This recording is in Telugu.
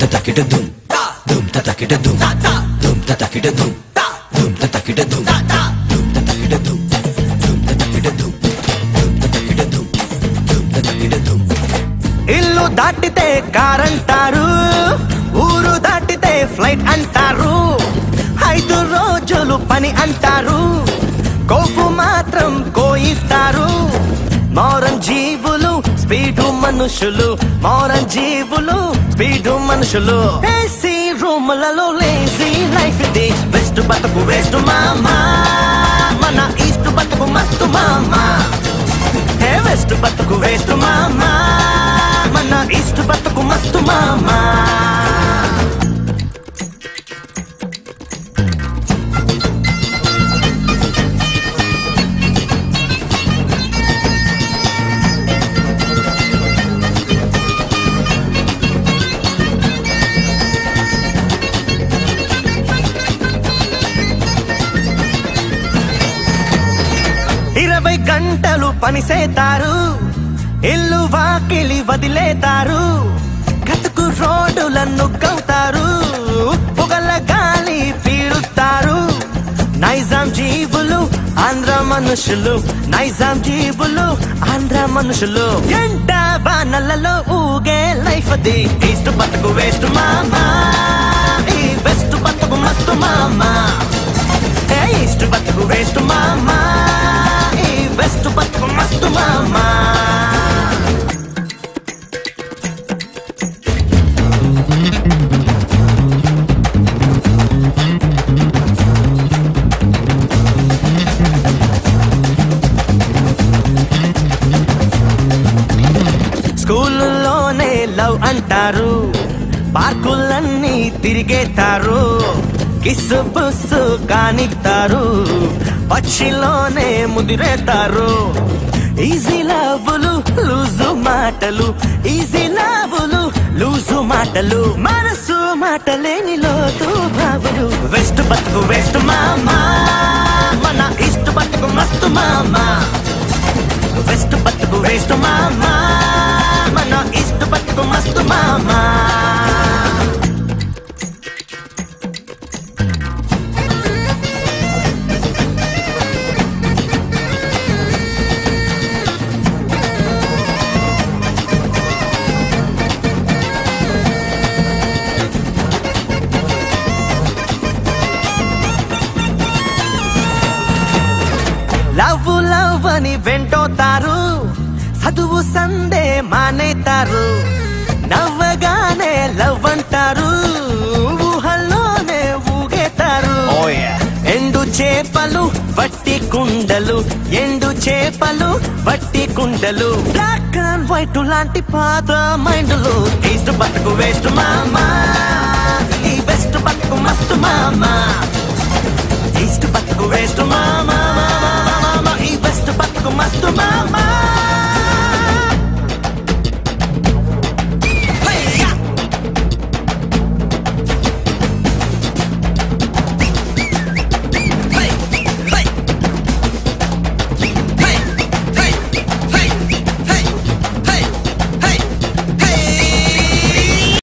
తకిట దుమ్ దుమ్ తకిట దుమ్ దుమ్ తకిట దుమ్ దుమ్ తకిట దుమ్ దుమ్ తకిట దుమ్ దుమ్ తకిట దుమ్ దుమ్ తకిట దుమ్ దుమ్ తకిట దుమ్ ఇల్లు దాటితే కార్ అంటారు ఊరు దాటితే ఫ్లైట్ అంటారు ఐదు రోజులు పని అంటారు కొవ్వు మాత్రం కోయిస్తారు మోరం జీవులు స్పీడు మనుషులు మోరం జీవులు స్పీడు మనుషులు ఏసీ రూములలో లేజీ లైఫ్ ఇది వెస్ట్ బతుకు వేస్ట్ మామా మన ఈస్ట్ బతుకు మస్తు మామా ఏ వెస్ట్ బతుకు వేస్ట్ మామా మన ఈస్ట్ బతుకు మస్తు మామా ఇరవై గంటలు పనిసేతారు ఇల్లు వాకిలి వదిలేతారు గతుకు రోడ్డులను కవుతారు పొగల గాలి పీడుతారు నైజాం జీవులు ఆంధ్ర మనుషులు నైజాం జీవులు ఆంధ్ర మనుషులు ఎంట వానలలో ఊగే లైఫ్ అది ఈస్ట్ బతుకు వేస్ట్ మామా ఈ వెస్ట్ బతుకు మస్తు మామా ఏ ఈస్ట్ బతుకు వేస్ట్ మామా ఈ వెస్ట్ బతుకు మస్తు మామా స్కూల్లోనే లవ్ అంటారు పార్కులన్నీ తిరిగేతారు కిస్సు బుస్సు కానిస్తారు పక్షిలోనే ముదిరేతారు ఈజీ లవ్వులు లూజు మాటలు ఈజీ లవ్వులు లూజు మాటలు మనసు మాటలేని లోతు బాబులు వెస్ట్ బతుకు వెస్ట్ మామా మన ఈస్ట్ బతుకు మస్తు మామా వెస్ట్ బతుకు వేస్ట్ మామా మన ఈస్ట్ బతుకు మస్తు మామా లవ్ లవ్ అని వెంటోతారు చదువు సందే మానేతారు నవ్వగానే లవ్ అంటారు ఊహల్లోనే ఊగేతారు ఎండు చేపలు వట్టి కుండలు ఎండు చేపలు వట్టి కుండలు బ్లాక్ అండ్ వైట్ లాంటి పాత మైండ్లు ఈస్ట్ బతుకు వేస్ట్ మామా ఈ వెస్ట్ బతుకు మస్తు మామా ఈస్ట్ బతుకు వేస్ట్ మామా